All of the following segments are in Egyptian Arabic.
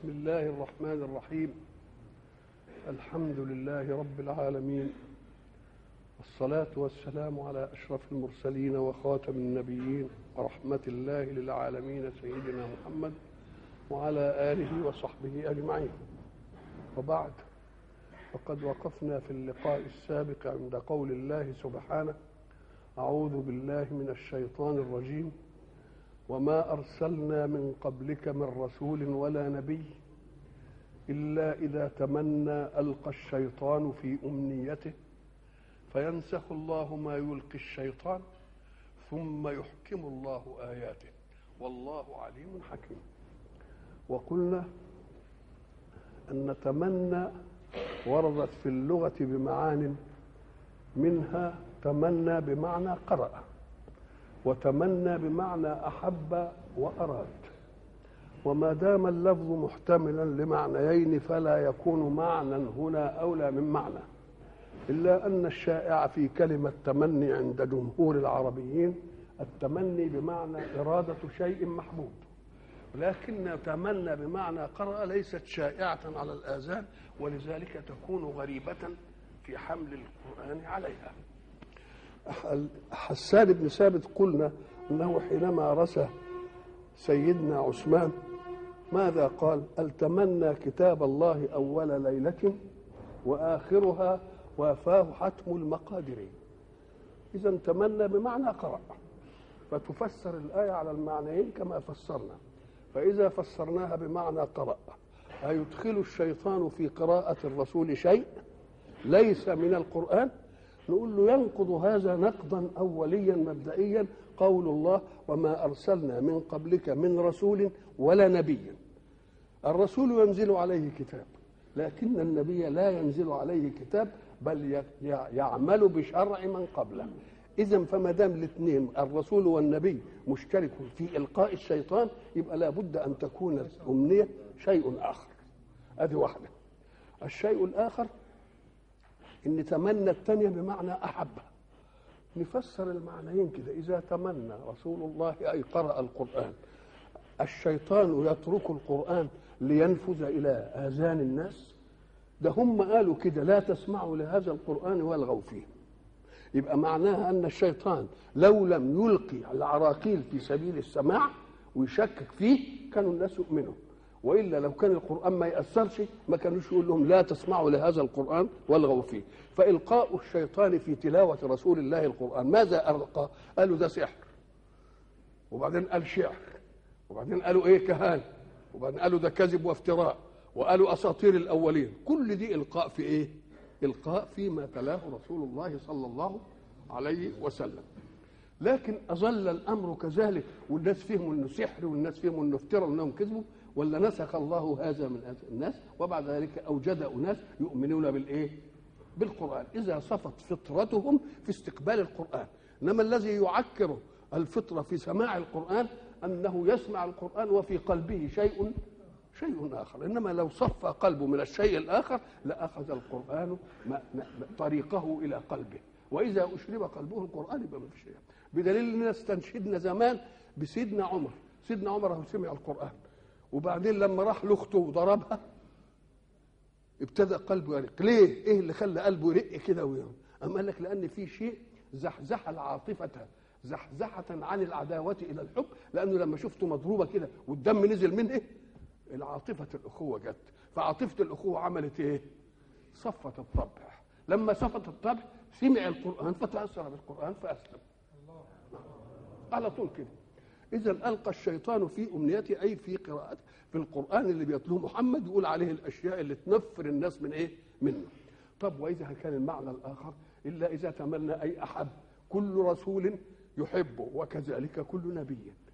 الله الرحمن الرحيم الحمد لله رب العالمين والصلاة والسلام على أشرف المرسلين وخاتم النبيين ورحمة الله للعالمين سيدنا محمد وعلى آله وصحبه أجمعين وبعد فقد وقفنا في اللقاء السابق عند قول الله سبحانه أعوذ بالله من الشيطان الرجيم وما أرسلنا من قبلك من رسول ولا نبي إلا إذا تمنى ألقى الشيطان في أمنيته فينسخ الله ما يلقي الشيطان ثم يحكم الله آياته والله عليم حكيم وقلنا أن تمنى وردت في اللغة بمعان منها تمنى بمعنى قرأ وتمنى بمعنى أحب وأراد وما دام اللفظ محتملا لمعنيين فلا يكون معنى هنا أولى من معنى إلا أن الشائع في كلمة تمني عند جمهور العربيين التمني بمعنى إرادة شيء محبوب لكن تمنى بمعنى قرأ ليست شائعة على الآذان ولذلك تكون غريبة في حمل القرآن عليها حسان بن ثابت قلنا انه حينما رسى سيدنا عثمان ماذا قال التمنى كتاب الله اول ليله واخرها وافاه حتم المقادر اذا تمنى بمعنى قرأ فتفسر الايه على المعنيين كما فسرنا فاذا فسرناها بمعنى قرأ أيدخل الشيطان في قراءة الرسول شيء ليس من القرآن نقول له ينقض هذا نقضا اوليا مبدئيا قول الله وما ارسلنا من قبلك من رسول ولا نبي الرسول ينزل عليه كتاب لكن النبي لا ينزل عليه كتاب بل يعمل بشرع من قبله اذا فما دام الاثنين الرسول والنبي مشترك في القاء الشيطان يبقى لابد ان تكون الامنيه شيء اخر ادي واحده الشيء الاخر ان تمنى الثانية بمعنى أحب نفسر المعنيين كده إذا تمنى رسول الله أي قرأ القرآن الشيطان يترك القرآن لينفذ إلى آذان الناس ده هم قالوا كده لا تسمعوا لهذا القرآن والغوا فيه يبقى معناها أن الشيطان لو لم يلقي العراقيل في سبيل السماع ويشكك فيه كانوا الناس يؤمنوا والا لو كان القران ما ياثرش ما كانوش يقول لهم لا تسمعوا لهذا القران والغوا فيه فالقاء الشيطان في تلاوه رسول الله القران ماذا القى قالوا ده سحر وبعدين قال شعر وبعدين قالوا ايه كهان وبعدين قالوا ده كذب وافتراء وقالوا اساطير الاولين كل دي القاء في ايه القاء فيما تلاه رسول الله صلى الله عليه وسلم لكن اظل الامر كذلك والناس فيهم انه سحر والناس فيهم انه افترى وانهم كذبوا ولا نسخ الله هذا من الناس وبعد ذلك اوجد اناس يؤمنون بالايه؟ بالقران اذا صفت فطرتهم في استقبال القران انما الذي يعكر الفطره في سماع القران انه يسمع القران وفي قلبه شيء شيء اخر انما لو صفى قلبه من الشيء الاخر لاخذ القران طريقه الى قلبه واذا اشرب قلبه القران يبقى ما فيش شيء بدليل اننا استنشدنا زمان بسيدنا عمر سيدنا عمر هو سمع القران وبعدين لما راح لاخته وضربها ابتدى قلبه يرق ليه ايه اللي خلى قلبه يرق كده ويوم أم قال لك لان في شيء زحزح العاطفه زحزحة عن العداوة إلى الحب لأنه لما شفته مضروبة كده والدم نزل منه إيه؟ العاطفة الأخوة جت فعاطفة الأخوة عملت إيه؟ صفت الطبع لما صفت الطبع سمع القرآن فتأثر بالقرآن فأسلم على طول كده اذا القى الشيطان في امنيته اي في قراءته في القران اللي بيتلوه محمد يقول عليه الاشياء اللي تنفر الناس من ايه منه طب واذا كان المعنى الاخر الا اذا تمنى اي احب كل رسول يحبه وكذلك كل نبي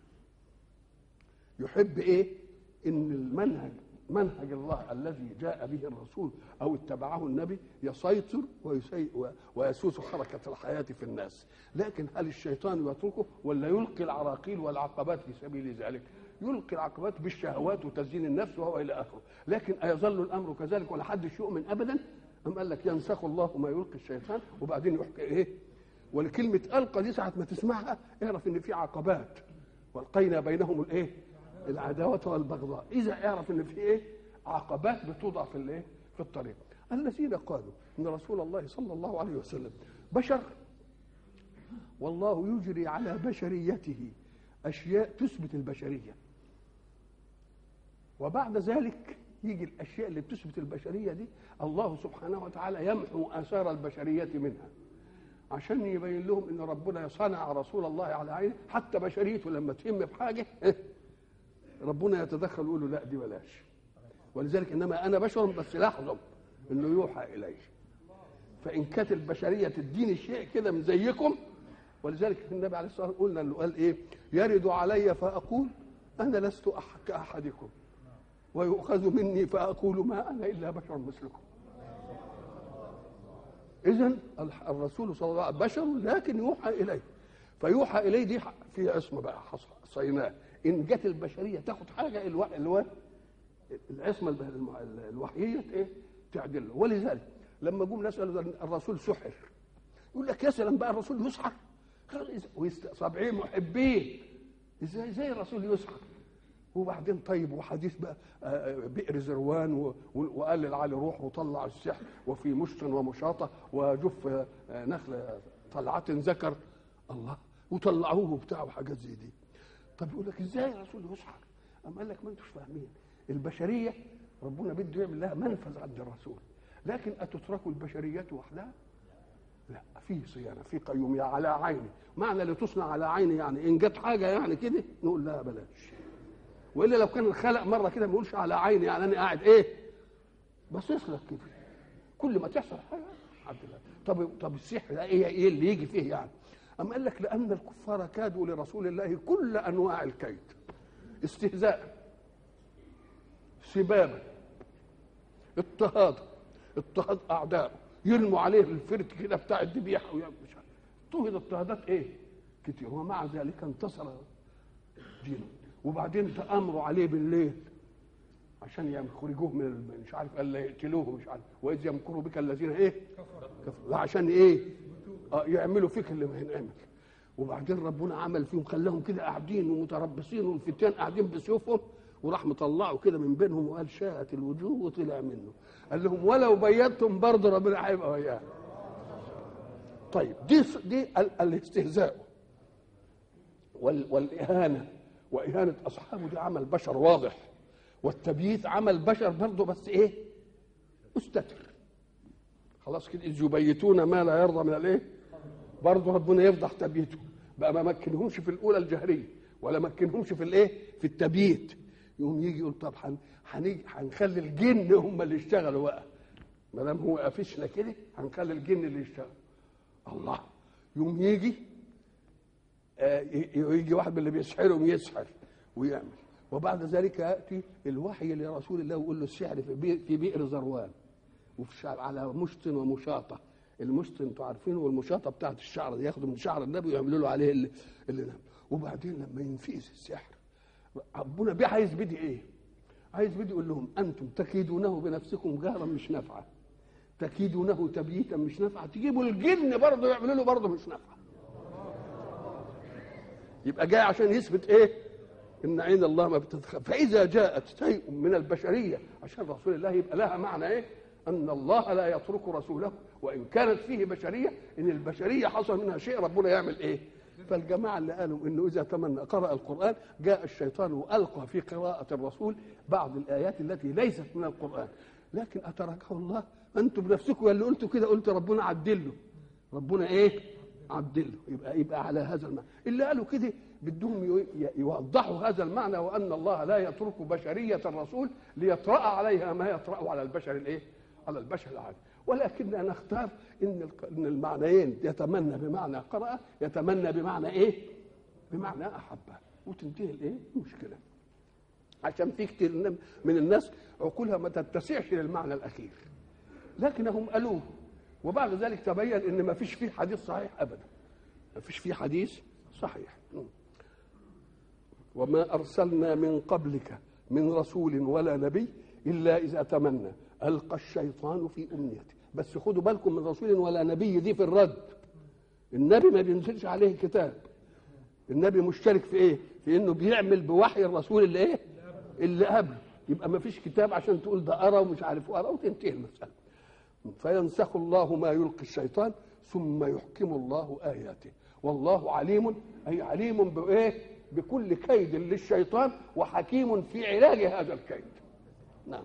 يحب ايه ان المنهج منهج الله الذي جاء به الرسول او اتبعه النبي يسيطر ويسي ويسوس حركه الحياه في الناس لكن هل الشيطان يتركه ولا يلقي العراقيل والعقبات في سبيل ذلك يلقي العقبات بالشهوات وتزيين النفس وهو الى اخره لكن ايظل الامر كذلك ولا حدش يؤمن ابدا ام قال لك ينسخ الله ما يلقي الشيطان وبعدين يحكي ايه ولكلمه القى دي ساعه ما تسمعها اعرف ان في عقبات والقينا بينهم الايه العداوه والبغضاء اذا اعرف ان في ايه عقبات بتوضع في الايه في الطريق الذين قالوا ان رسول الله صلى الله عليه وسلم بشر والله يجري على بشريته اشياء تثبت البشريه وبعد ذلك يجي الاشياء اللي بتثبت البشريه دي الله سبحانه وتعالى يمحو اثار البشريه منها عشان يبين لهم ان ربنا صنع رسول الله على عينه حتى بشريته لما تهم بحاجه ربنا يتدخل ويقول له لا دي بلاش ولذلك انما انا بشر بس لاحظوا انه يوحى الي فان كانت البشريه تديني شيء كده من زيكم ولذلك النبي عليه الصلاه والسلام قلنا انه قال ايه يرد علي فاقول انا لست أح كاحدكم ويؤخذ مني فاقول ما انا الا بشر مثلكم اذا الرسول صلى الله عليه وسلم بشر لكن يوحى اليه فيوحى اليه دي في عصمه بقى صيناه ان جت البشريه تاخد حاجه الو... الو... العصمه الوحييه ايه تعدل ولذلك لما جم نسال الرسول سحر يقول لك يا سلام بقى الرسول يسحر سبعين محبين ازاي ازاي الرسول يسحر وبعدين طيب وحديث بقى بئر زروان وقال لعلي روح وطلع السحر وفي مشط ومشاطه وجف نخل طلعة ذكر الله وطلعوه وبتاع وحاجات زي دي طب يقول لك ازاي الرسول يسحر؟ أما قال لك ما انتوش فاهمين البشريه ربنا بده يعمل لها منفذ عند الرسول لكن اتترك البشريه وحدها؟ لا في صيانه في قيوميه على عيني معنى لتصنع على عيني يعني ان جت حاجه يعني كده نقول لها بلاش والا لو كان الخلق مره كده ما يقولش على عيني يعني انا قاعد ايه باصص لك كده كل ما تحصل حاجه عبد الله طب طب السحر ده ايه ايه اللي يجي فيه يعني أم قال لك لأن الكفار كادوا لرسول الله كل أنواع الكيد استهزاء سبابا اضطهاد اضطهاد أعدائه يرموا عليه الفرد كده بتاع الذبيحة مش اضطهد اضطهادات ايه؟ كتير ومع ذلك انتصر دينه وبعدين تأمروا عليه بالليل عشان يخرجوه من مش عارف قال يقتلوه مش عارف واذ يمكروا بك الذين ايه؟ كفروا عشان ايه؟ اه يعملوا فيك اللي ما ينعمل وبعدين ربنا عمل فيهم خلاهم كده قاعدين ومتربصين والفتيان قاعدين بسيوفهم وراح مطلعوا كده من بينهم وقال شاءت الوجوه وطلع منه قال لهم ولو بيتم برضه ربنا هيبقى وياه طيب دي دي الاستهزاء والاهانه واهانه اصحابه دي عمل بشر واضح والتبييت عمل بشر برضه بس ايه مستتر خلاص كده اذ يبيتون ما لا يرضى من الايه برضه ربنا يفضح تبييته بقى ما مكنهمش في الاولى الجهريه ولا مكنهمش في الايه في التبييت يقوم يجي يقول طب هنيجي هنخلي الجن هم اللي يشتغلوا بقى ما دام هو قافشنا كده هنخلي الجن اللي يشتغل الله يقوم يجي آه يجي واحد من اللي بيسحرهم يسحر ويعمل وبعد ذلك ياتي الوحي لرسول الله ويقول له السحر في بئر, في بئر زروان وفي شعر على مشط ومشاطه المشط انتوا عارفينه والمشاطه بتاعت الشعر دي ياخدوا من شعر النبي ويعملوا له عليه اللي, اللي نام وبعدين لما ينفيس السحر ربنا بيه عايز بدي ايه؟ عايز بدي يقول لهم انتم تكيدونه بنفسكم جهرا مش نافعه تكيدونه تبييتا مش نافعه تجيبوا الجن برضه يعملوا له برضه مش نافعه يبقى جاي عشان يثبت ايه؟ ان عين الله ما بتتخفى فاذا جاءت شيء من البشريه عشان رسول الله يبقى لها معنى ايه؟ ان الله لا يترك رسوله وان كانت فيه بشريه ان البشريه حصل منها شيء ربنا يعمل ايه؟ فالجماعه اللي قالوا انه اذا تمنى قرأ القران جاء الشيطان والقى في قراءه الرسول بعض الايات التي ليست من القران لكن اتركه الله انتم بنفسكم اللي قلتوا كده قلت ربنا عدله ربنا ايه؟ عدله يبقى يبقى على هذا المعنى اللي قالوا كده بدهم يوضحوا هذا المعنى وان الله لا يترك بشريه الرسول ليطرا عليها ما يطرا على البشر الايه؟ على البشر العادي ولكننا نختار ان ان المعنيين يتمنى بمعنى قرأ يتمنى بمعنى ايه؟ بمعنى احب وتنتهي الايه؟ المشكله عشان في كتير من الناس عقولها ما تتسعش للمعنى الاخير لكنهم قالوه وبعد ذلك تبين ان ما فيش فيه حديث صحيح ابدا ما فيش فيه حديث صحيح وما ارسلنا من قبلك من رسول ولا نبي الا اذا تمنى القى الشيطان في امنيته بس خدوا بالكم من رسول ولا نبي دي في الرد النبي ما بينزلش عليه كتاب النبي مشترك في ايه في انه بيعمل بوحي الرسول اللي ايه اللي قبله يبقى ما فيش كتاب عشان تقول ده ارى ومش عارف ارى وتنتهي المساله فينسخ الله ما يلقي الشيطان ثم يحكم الله اياته والله عليم اي عليم بايه بكل كيد للشيطان وحكيم في علاج هذا الكيد نعم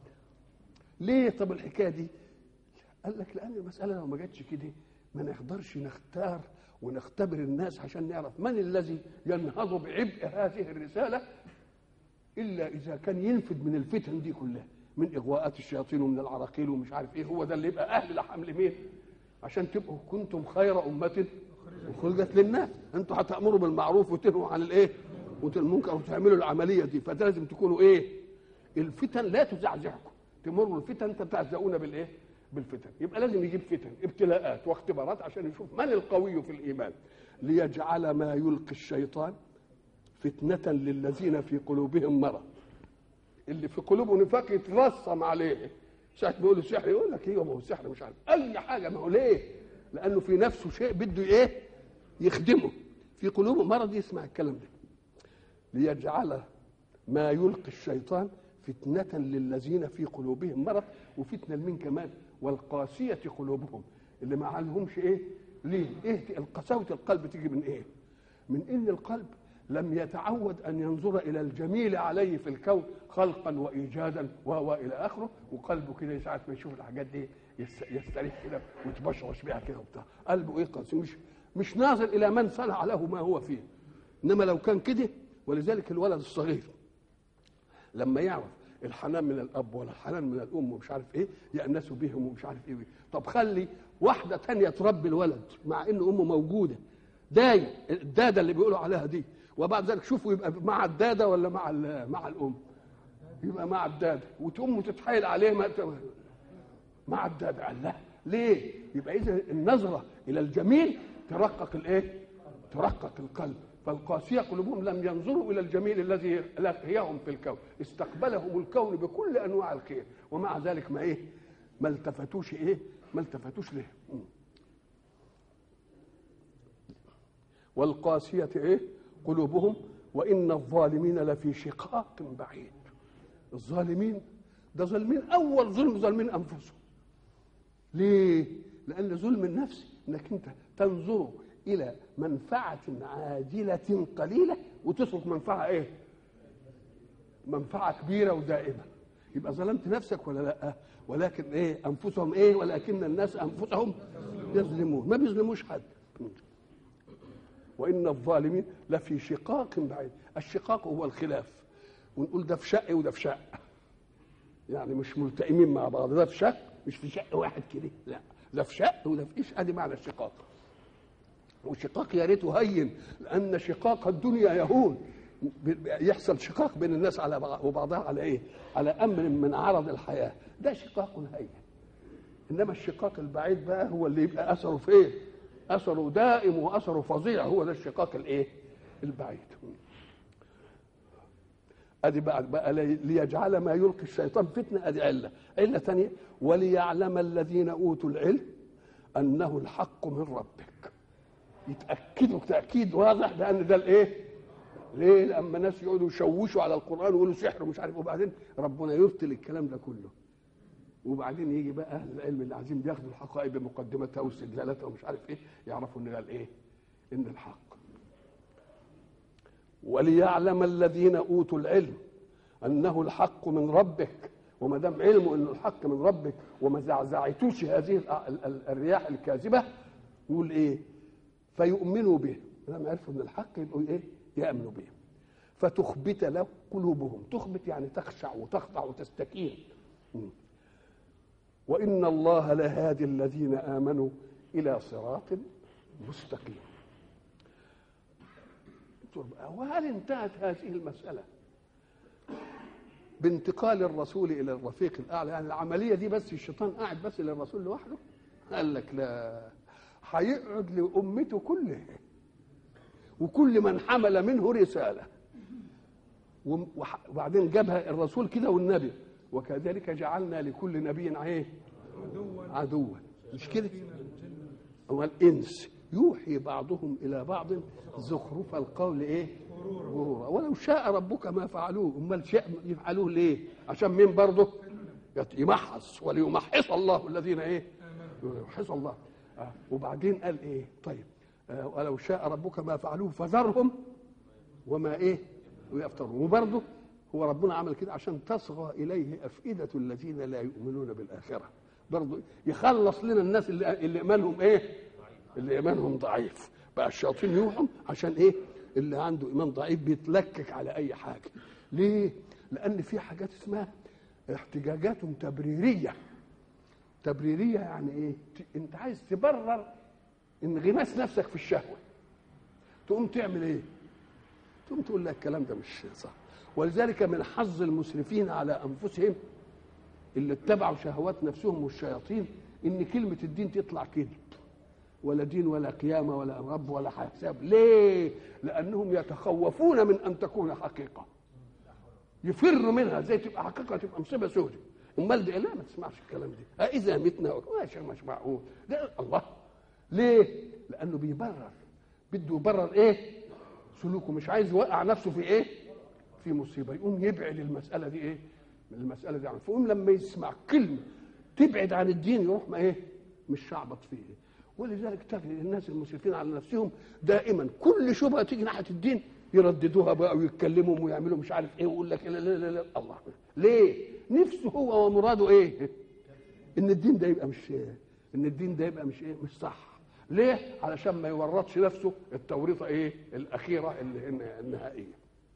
ليه طب الحكايه دي قال لك لان المساله لو ما جاتش كده ما نقدرش نختار ونختبر الناس عشان نعرف من الذي ينهض بعبء هذه الرساله الا اذا كان ينفد من الفتن دي كلها من اغواءات الشياطين ومن العراقيل ومش عارف ايه هو ده اللي يبقى اهل لحمل مين عشان تبقوا كنتم خير امه خرجت للناس انتوا هتامروا بالمعروف وتنهوا عن الايه والمنكر وتعملوا العمليه دي فلازم تكونوا ايه الفتن لا تزعزعكم تمروا الفتن تتعزؤون بالايه بالفتن يبقى لازم يجيب فتن ابتلاءات واختبارات عشان يشوف من القوي في الايمان ليجعل ما يلقي الشيطان فتنة للذين في قلوبهم مرض اللي في قلوبه نفاق يترسم عليه ساعة بيقولوا سحر يقول لك ايه ما هو السحر مش عارف اي حاجة ما هو ليه؟ لأنه في نفسه شيء بده ايه؟ يخدمه في قلوبه مرض يسمع الكلام ده ليجعل ما يلقي الشيطان فتنة للذين في قلوبهم مرض وفتنة لمين كمان والقاسية قلوبهم اللي ما عليهمش ايه ليه ايه القساوة القلب تيجي من ايه من ان القلب لم يتعود ان ينظر الى الجميل عليه في الكون خلقا وايجادا والى اخره وقلبه كده ساعه ما يشوف الحاجات دي يستريح كده ويتبشرش بيها كده وبتاع قلبه ايه قاسي مش مش ناظر الى من صنع له ما هو فيه انما لو كان كده ولذلك الولد الصغير لما يعرف الحنان من الاب ولا الحنان من الام ومش عارف ايه يأنسوا بهم ومش عارف ايه طب خلي واحده تانية تربي الولد مع ان امه موجوده داي الداده اللي بيقولوا عليها دي وبعد ذلك شوفوا يبقى مع الداده ولا مع مع الام يبقى مع الداده وتقوم تتحايل عليه ما مع الداده قال لا ليه يبقى اذا النظره الى الجميل ترقق الايه ترقق القلب فالقاسية قلوبهم لم ينظروا إلى الجميل الذي لقيهم في الكون استقبلهم الكون بكل أنواع الخير ومع ذلك ما إيه ما التفتوش إيه ما التفتوش ليه والقاسية إيه قلوبهم وإن الظالمين لفي شقاق بعيد الظالمين ده ظالمين أول ظلم ظالمين أنفسهم ليه لأن ظلم النفس إنك أنت تنظر الى منفعه عاجله قليله وتترك منفعه ايه منفعه كبيره ودائمه يبقى ظلمت نفسك ولا لا ولكن ايه انفسهم ايه ولكن الناس انفسهم يظلمون ما بيظلموش حد وان الظالمين لفي شقاق بعيد الشقاق هو الخلاف ونقول ده في شق وده في شق يعني مش ملتئمين مع بعض ده في شق مش في شق واحد كده لا ده في شق وده في ايش ادي معنى الشقاق وشقاق يا ريته هين لان شقاق الدنيا يهون يحصل شقاق بين الناس على وبعضها على ايه؟ على امر من عرض الحياه ده شقاق هين انما الشقاق البعيد بقى هو اللي يبقى اثره في ايه؟ اثره دائم واثره فظيع هو ده الشقاق الايه؟ البعيد ادي بقى, بقى ليجعل ما يلقي الشيطان فتنه ادي عله عله ثانيه وليعلم الذين اوتوا العلم انه الحق من ربك يتاكدوا تاكيد واضح بان ده الايه؟ ليه؟ لما ناس يقعدوا يشوشوا على القران ويقولوا سحر ومش عارف وبعدين ربنا يبطل الكلام ده كله. وبعدين يجي بقى اهل العلم اللي عايزين بياخدوا الحقائق بمقدمتها واستدلالاتها ومش عارف ايه يعرفوا ان ده الايه؟ ان الحق. وليعلم الذين اوتوا العلم انه الحق من ربك وما دام علمه انه الحق من ربك وما زعزعتوش هذه الرياح الكاذبه يقول ايه؟ فيؤمنوا به لما عرفوا ان الحق يبقوا ايه يامنوا به فتخبت له قلوبهم تخبت يعني تخشع وتخضع وتستكين وان الله لهادي الذين امنوا الى صراط مستقيم وهل انتهت هذه المساله بانتقال الرسول الى الرفيق الاعلى يعني العمليه دي بس الشيطان قاعد بس للرسول لوحده قال لك لا هيقعد لأمته كلها وكل من حمل منه رسالة وبعدين جابها الرسول كده والنبي وكذلك جعلنا لكل نبي ايه عدوا مش كده هو الانس يوحي بعضهم الى بعض زخرف القول ايه غرورا ولو شاء ربك ما فعلوه امال شاء يفعلوه ليه عشان مين برضه يمحص وليمحص الله الذين ايه يمحص الله آه. وبعدين قال ايه طيب آه ولو شاء ربك ما فعلوه فذرهم وما ايه ويفترون وبرضه هو ربنا عمل كده عشان تصغى اليه افئده الذين لا يؤمنون بالاخره برضه يخلص لنا الناس اللي اللي ايمانهم ايه اللي ايمانهم ضعيف بقى الشياطين يوحوا عشان ايه اللي عنده ايمان ضعيف بيتلكك على اي حاجه ليه لان في حاجات اسمها احتجاجات تبريريه تبريريه يعني ايه انت عايز تبرر انغماس نفسك في الشهوه تقوم تعمل ايه تقوم تقول لك الكلام ده مش صح ولذلك من حظ المسرفين على انفسهم اللي اتبعوا شهوات نفسهم والشياطين ان كلمه الدين تطلع كذب ولا دين ولا قيامه ولا رب ولا حساب ليه لانهم يتخوفون من ان تكون حقيقه يفروا منها زي تبقى حقيقه تبقى مصيبه سودة امال دي لا ما تسمعش الكلام ده اذا متنا ماشي مش معقول ده الله ليه لانه بيبرر بده يبرر ايه سلوكه مش عايز يوقع نفسه في ايه في مصيبه يقوم يبعد المساله دي ايه من المساله دي عنه فيقوم لما يسمع كلمه تبعد عن الدين يروح ما ايه مش شعبط فيه ولذلك تجد الناس المسرفين على نفسهم دائما كل شبهه تيجي ناحيه الدين يرددوها بقى ويتكلموا ويعملوا مش عارف ايه ويقول لك لا لا لا, لا الله ليه؟ نفسه هو ومراده ايه؟ ان الدين ده يبقى مش ان الدين ده يبقى مش ايه؟ مش صح ليه؟ علشان ما يورطش نفسه التوريطه ايه؟ الاخيره اللي النهائيه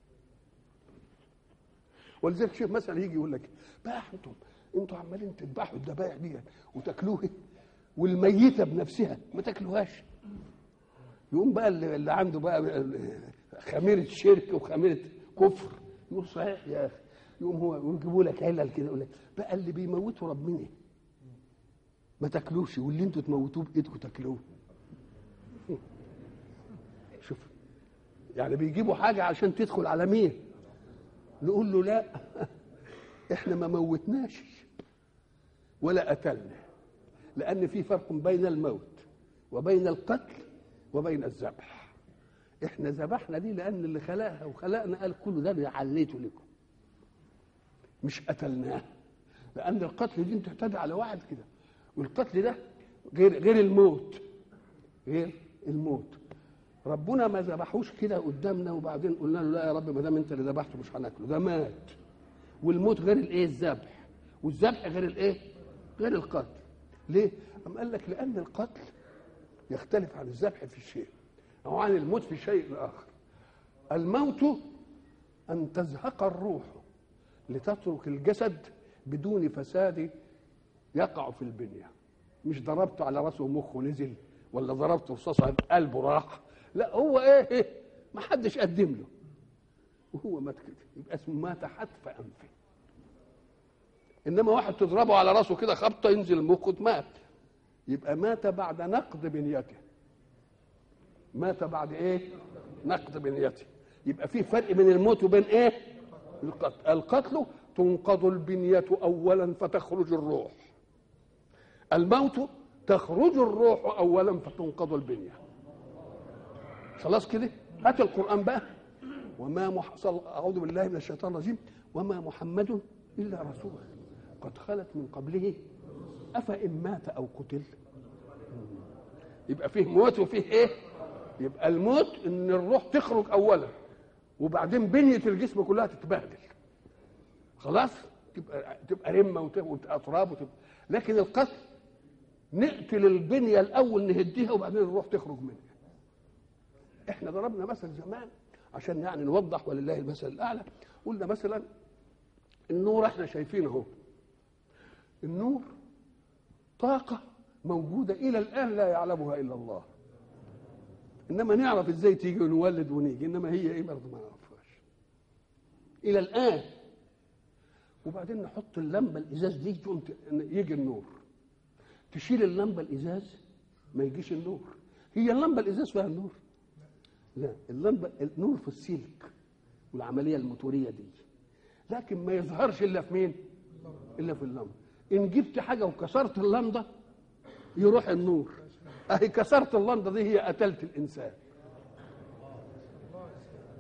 ولذلك شوف مثلا يجي يقول لك بقى انتم انتوا عمالين تذبحوا الذبائح دي وتاكلوها والميته بنفسها ما تاكلوهاش يقوم بقى اللي, اللي عنده بقى خميره شرك وخميره كفر يقول صحيح يا اخي يقوم هو ويجيبوا لك علل كده يقول لك بقى اللي بيموتوا ربنا ما تاكلوش واللي انتوا تموتوه بايدكم تاكلوه شوف يعني بيجيبوا حاجه عشان تدخل على مين نقول له لا احنا ما موتناش ولا قتلنا لان في فرق بين الموت وبين القتل وبين الذبح احنا ذبحنا دي لان اللي خلقها وخلقنا قال كل ده انا عليته لكم مش قتلناه لان القتل دي تعتدي على واحد كده والقتل ده غير غير الموت غير الموت ربنا ما ذبحوش كده قدامنا وبعدين قلنا له لا يا رب ما دام انت اللي ذبحته مش هناكله ده مات والموت غير الايه الذبح والذبح غير الايه غير القتل ليه أم قال لك لان القتل يختلف عن الذبح في الشيء او عن الموت في شيء اخر الموت ان تزهق الروح لتترك الجسد بدون فساد يقع في البنيه مش ضربته على راسه ومخه نزل ولا ضربته رصاصه قلبه راح لا هو ايه ما حدش قدم له وهو مات كده يبقى اسمه مات حتف انفه انما واحد تضربه على راسه كده خبطه ينزل مخه مات يبقى مات بعد نقض بنيته مات بعد ايه نقض بنيته يبقى في فرق بين الموت وبين ايه القتل القتل تنقض البنية أولا فتخرج الروح الموت تخرج الروح أولا فتنقض البنية خلاص كده هات القرآن بقى وما مح... أعوذ بالله من الشيطان الرجيم وما محمد إلا رسول قد خلت من قبله أفإن مات أو قتل يبقى فيه موت وفيه إيه يبقى الموت إن الروح تخرج أولا وبعدين بنية الجسم كلها تتبهدل خلاص تبقى تبقى رمه وتبقى تراب وتبقى لكن القتل نقتل البنيه الاول نهديها وبعدين الروح تخرج منها احنا ضربنا مثل زمان عشان يعني نوضح ولله المثل الاعلى قلنا مثلا النور احنا شايفينه اهو النور طاقه موجوده الى الان لا يعلمها الا الله انما نعرف ازاي تيجي ونولد ونيجي انما هي ايه برضه ما نعرفهاش الى الان وبعدين نحط اللمبه الازاز دي تقوم يجي النور تشيل اللمبه الازاز ما يجيش النور هي اللمبه الازاز فيها النور لا اللمبه النور في السلك والعمليه الموتوريه دي لكن ما يظهرش الا في مين الا في اللمبه ان جبت حاجه وكسرت اللمبه يروح النور اهي كسرت اللمبه دي هي قتلت الانسان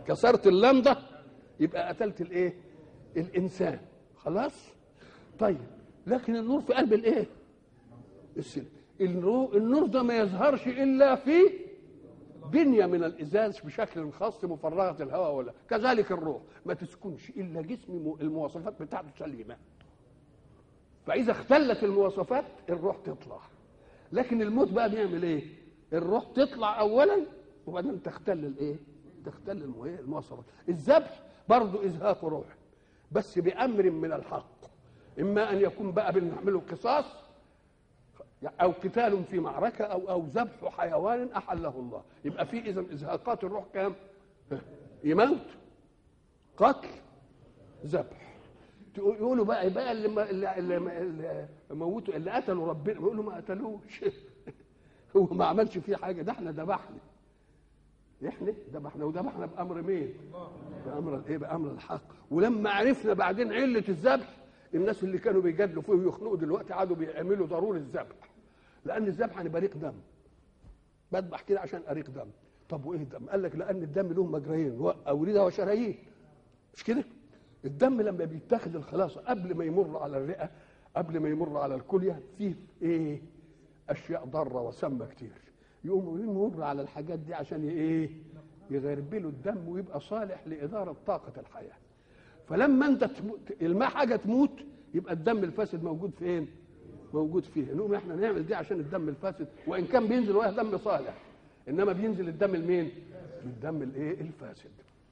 كسرت اللمضه يبقى قتلت الايه الانسان خلاص طيب لكن النور في قلب الايه السلم النور, النور ده ما يظهرش الا في بنيه من الازاز بشكل خاص مفرغه الهواء ولا كذلك الروح ما تسكنش الا جسم المواصفات بتاعته سليمه فاذا اختلت المواصفات الروح تطلع لكن الموت بقى بيعمل ايه الروح تطلع اولا وبعدين تختل الايه تختل المواصفات الذبح برضه ازهاق روح بس بامر من الحق اما ان يكون بقى بنعمله قصاص او قتال في معركه او او ذبح حيوان احله الله يبقى في اذا ازهاقات الروح كام يموت قتل ذبح يقولوا بقى بقى اللي اللي, اللي موتوا اللي قتلوا ربنا يقولوا ما قتلوش هو ما عملش فيه حاجه ده احنا ذبحنا احنا ذبحنا وذبحنا بامر مين؟ بامر الايه؟ بامر الحق ولما عرفنا بعدين عله الذبح الناس اللي كانوا بيجادلوا فيه ويخنقوا دلوقتي قعدوا بيعملوا ضروري الذبح لان الذبح انا بريق دم بذبح كده عشان اريق دم طب وايه الدم؟ قال لك لان الدم له مجريين اورده وشرايين مش كده؟ الدم لما بيتاخد الخلاصه قبل ما يمر على الرئه قبل ما يمر على الكليه فيه ايه؟ اشياء ضاره وسامه كتير يقوموا يمر على الحاجات دي عشان ايه؟ يغربلوا الدم ويبقى صالح لاداره طاقه الحياه. فلما انت تموت الماء حاجه تموت يبقى الدم الفاسد موجود فين؟ موجود فيه نقوم احنا نعمل دي عشان الدم الفاسد وان كان بينزل وهي دم صالح انما بينزل الدم المين؟ الدم الايه؟ الفاسد.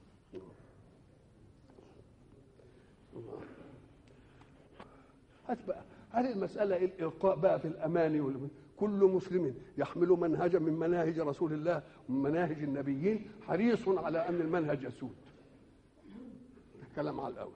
هات بقى هذه المسألة الإلقاء بقى في الأماني والم... كل مسلم يحمل منهجا من مناهج رسول الله ومن مناهج النبيين حريص على أن المنهج يسود كلام على الأول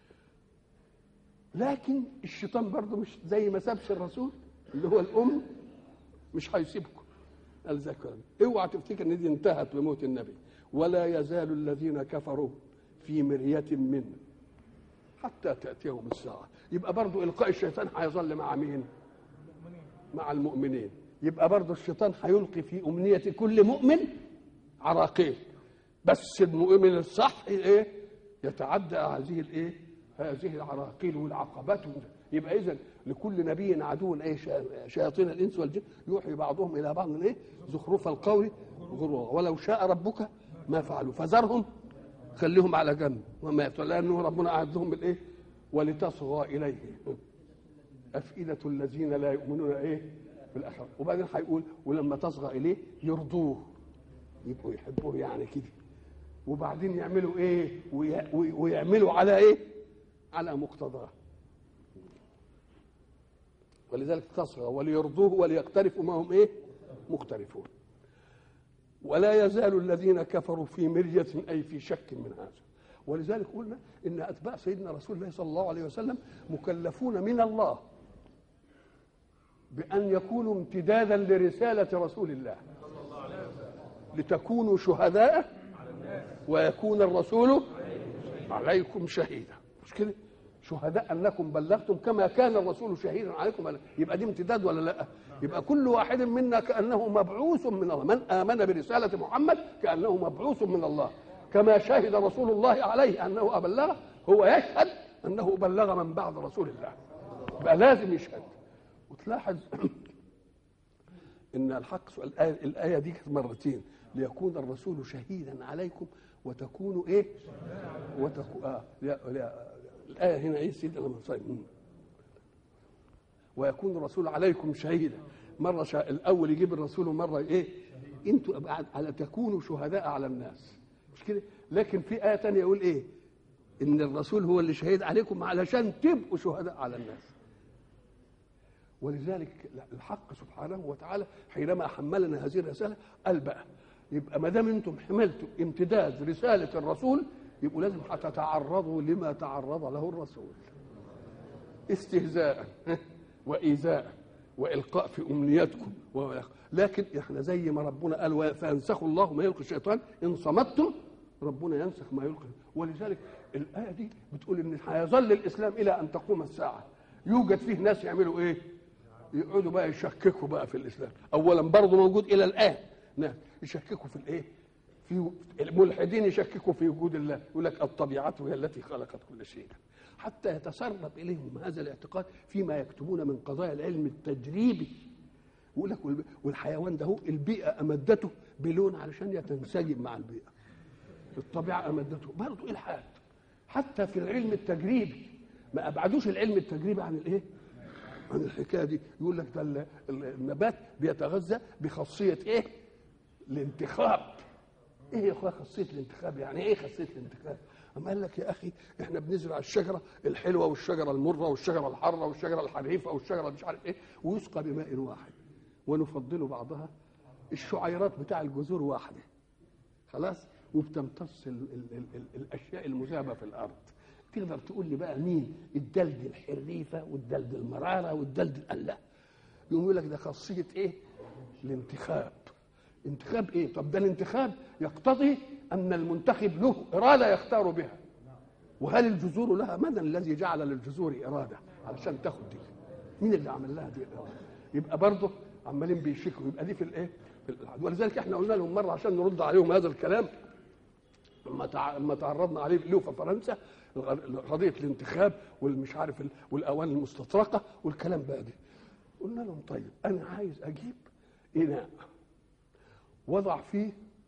لكن الشيطان برضه مش زي ما سابش الرسول اللي هو الأم مش هيسيبكم قال ذكر اوعى تفتكر ان دي انتهت بموت النبي ولا يزال الذين كفروا في مرية منه حتى تأتيهم الساعة يبقى برضو إلقاء الشيطان هيظل مع مين مع المؤمنين يبقى برضو الشيطان هيلقي في أمنية كل مؤمن عراقيل بس المؤمن الصح ايه يتعدى هذه الايه هذه العراقيل والعقبات يبقى اذا لكل نبي عدو ايه شياطين الانس والجن يوحي بعضهم الى بعض من ايه زخرف القول غرورا ولو شاء ربك ما فعلوا فذرهم خليهم على جنب وما لانه ربنا قعد لهم بالايه ولتصغى اليه افئده الذين لا يؤمنون ايه بالاخره وبعدين هيقول ولما تصغى اليه يرضوه يبقوا يحبوه يعني كده وبعدين يعملوا ايه ويعملوا على ايه على مقتضاه ولذلك تصغى وليرضوه وليقترفوا ما هم ايه مقترفون ولا يزال الذين كفروا في مرية أي في شك من هذا ولذلك قلنا إن أتباع سيدنا رسول الله صلى الله عليه وسلم مكلفون من الله بأن يكونوا امتدادا لرسالة رسول الله لتكونوا شهداء ويكون الرسول عليكم شهيدا مش كده شهداء انكم بلغتم كما كان الرسول شهيدا عليكم يبقى دي امتداد ولا لا يبقى كل واحد منا كانه مبعوث من الله من امن برساله محمد كانه مبعوث من الله كما شهد رسول الله عليه انه ابلغ هو يشهد انه بلغ من بعد رسول الله يبقى لازم يشهد وتلاحظ ان الحق سؤال الآية, الايه دي كانت مرتين ليكون الرسول شهيدا عليكم وتكونوا ايه وتكو آه لا لا الآية هنا إيه سيدنا صحيح ويكون الرسول عليكم شهيدا مرة شا... الأول يجيب الرسول ومرة إيه أنتوا على تكونوا شهداء على الناس مش كده لكن في آية تانية يقول إيه إن الرسول هو اللي شهيد عليكم علشان تبقوا شهداء على الناس ولذلك الحق سبحانه وتعالى حينما حملنا هذه الرسالة قال بقى يبقى ما دام انتم حملتوا امتداد رسالة الرسول يبقوا لازم هتتعرضوا لما تعرض له الرسول استهزاء وايذاء والقاء في امنياتكم لكن احنا زي ما ربنا قال فينسخ الله ما يلقي الشيطان ان صمتم ربنا ينسخ ما يلقي ولذلك الايه دي بتقول ان هيظل الاسلام الى ان تقوم الساعه يوجد فيه ناس يعملوا ايه يقعدوا بقى يشككوا بقى في الاسلام اولا برضه موجود الى الان ناس يشككوا في الايه في الملحدين يشككوا في وجود الله يقول لك الطبيعة هي التي خلقت كل شيء حتى يتسرب إليهم هذا الاعتقاد فيما يكتبون من قضايا العلم التجريبي يقول لك والحيوان ده هو البيئة أمدته بلون علشان يتنسجم مع البيئة الطبيعة أمدته برضه إلحاد حتى في العلم التجريبي ما أبعدوش العلم التجريبي عن الإيه؟ عن الحكاية دي يقول لك ده النبات بيتغذى بخاصية إيه؟ الانتخاب ايه يا اخويا خاصيه الانتخاب يعني ايه خاصيه الانتخاب أما قال لك يا اخي احنا بنزرع الشجره الحلوه والشجره المره والشجره الحاره والشجره الحريفه والشجره مش عارف ايه ويسقى بماء واحد ونفضل بعضها الشعيرات بتاع الجذور واحده خلاص وبتمتص ال ال ال ال الاشياء المذابه في الارض تقدر تقول لي بقى مين الدلد الحريفه والدلد المراره والدلد لا يقوم يقول لك ده خاصيه ايه الانتخاب انتخاب ايه طب ده الانتخاب يقتضي ان المنتخب له اراده يختار بها وهل الجذور لها من الذي جعل للجذور اراده علشان تاخد دي مين اللي عمل لها دي الاراده يبقى برضه عمالين بيشكوا يبقى دي في الايه في الالحاد ولذلك احنا قلنا لهم مره عشان نرد عليهم هذا الكلام لما لما تعرضنا عليه له في فرنسا قضيه الانتخاب والمش عارف والاواني المستطرقه والكلام بقى ده قلنا لهم طيب انا عايز اجيب اناء وضع فيه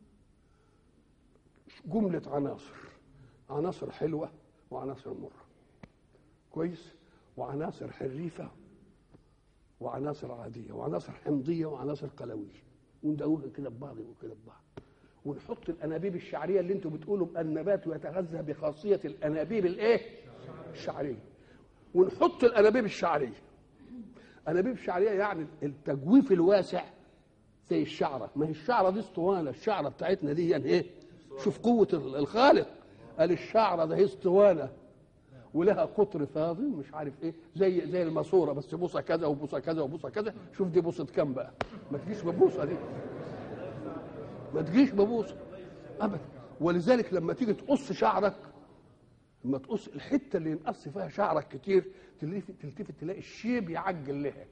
جملة عناصر عناصر حلوة وعناصر مرة كويس وعناصر حريفة وعناصر عادية وعناصر حمضية وعناصر قلوية وندوقها كده ببعض وكده ببعض ونحط الانابيب الشعريه اللي انتم بتقولوا النبات يتغذى بخاصيه الانابيب الايه؟ الشعريه ونحط الانابيب الشعريه انابيب الشعريه يعني التجويف الواسع زي الشعرة ما هي الشعرة دي اسطوانة الشعرة بتاعتنا دي يعني ايه شوف قوة الخالق قال الشعرة ده هي اسطوانة ولها قطر فاضي مش عارف ايه زي زي الماسوره بس بوصه كذا وبوصه كذا وبوصه كذا شوف دي بوصه كام بقى ما تجيش ببوصه دي ما تجيش ببوصه ابدا ولذلك لما تيجي تقص شعرك لما تقص الحته اللي ينقص فيها شعرك كتير تلتفت تلاقي الشيب يعجل لها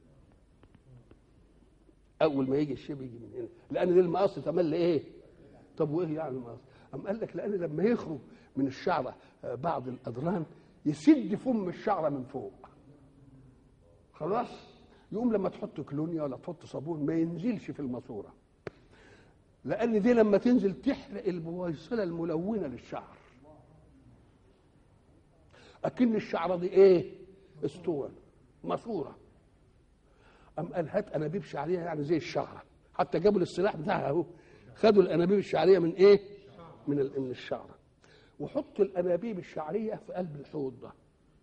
اول ما يجي الشيب يجي من هنا لان دي المقص تملي ايه طب وايه يعني المقص أم قال لك لان لما يخرج من الشعره بعض الادران يسد فم الشعره من فوق خلاص يقوم لما تحط كلونيا ولا تحط صابون ما ينزلش في الماسوره لان دي لما تنزل تحرق البويصله الملونه للشعر اكن الشعره دي ايه اسطوانه ماسوره أم قال هات أنابيب شعرية يعني زي الشعرة حتى جابوا الاصطلاح بتاعها أهو خدوا الأنابيب الشعرية من إيه؟ من من الشعرة وحط الأنابيب الشعرية في قلب الحوض ده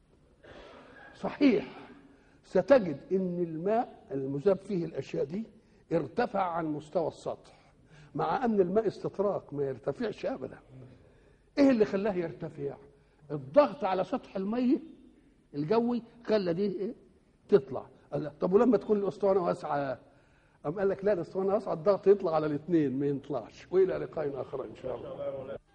صحيح ستجد إن الماء المذاب فيه الأشياء دي ارتفع عن مستوى السطح مع أن الماء استطراق ما يرتفعش أبدا إيه اللي خلاه يرتفع؟ الضغط على سطح المية الجوي خلى دي إيه؟ تطلع قال لا طب ولما تكون الاسطوانه واسعه قام قال لك لا الاسطوانه واسعه الضغط يطلع على الاثنين ما يطلعش والى لقاء اخر ان شاء الله